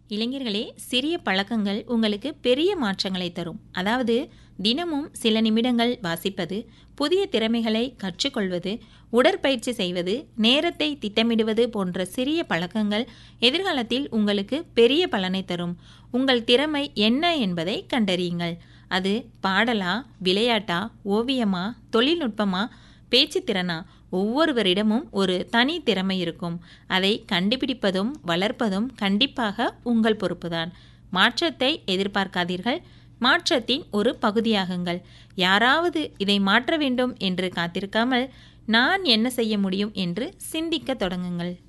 இளைஞர்களே சிறிய பழக்கங்கள் உங்களுக்கு பெரிய மாற்றங்களை தரும் அதாவது தினமும் சில நிமிடங்கள் வாசிப்பது புதிய திறமைகளை கற்றுக்கொள்வது உடற்பயிற்சி செய்வது நேரத்தை திட்டமிடுவது போன்ற சிறிய பழக்கங்கள் எதிர்காலத்தில் உங்களுக்கு பெரிய பலனை தரும் உங்கள் திறமை என்ன என்பதை கண்டறியுங்கள் அது பாடலா விளையாட்டா ஓவியமா தொழில்நுட்பமா பேச்சு திறனா ஒவ்வொருவரிடமும் ஒரு தனி திறமை இருக்கும் அதை கண்டுபிடிப்பதும் வளர்ப்பதும் கண்டிப்பாக உங்கள் பொறுப்புதான் மாற்றத்தை எதிர்பார்க்காதீர்கள் மாற்றத்தின் ஒரு பகுதியாகுங்கள் யாராவது இதை மாற்ற வேண்டும் என்று காத்திருக்காமல் நான் என்ன செய்ய முடியும் என்று சிந்திக்க தொடங்குங்கள்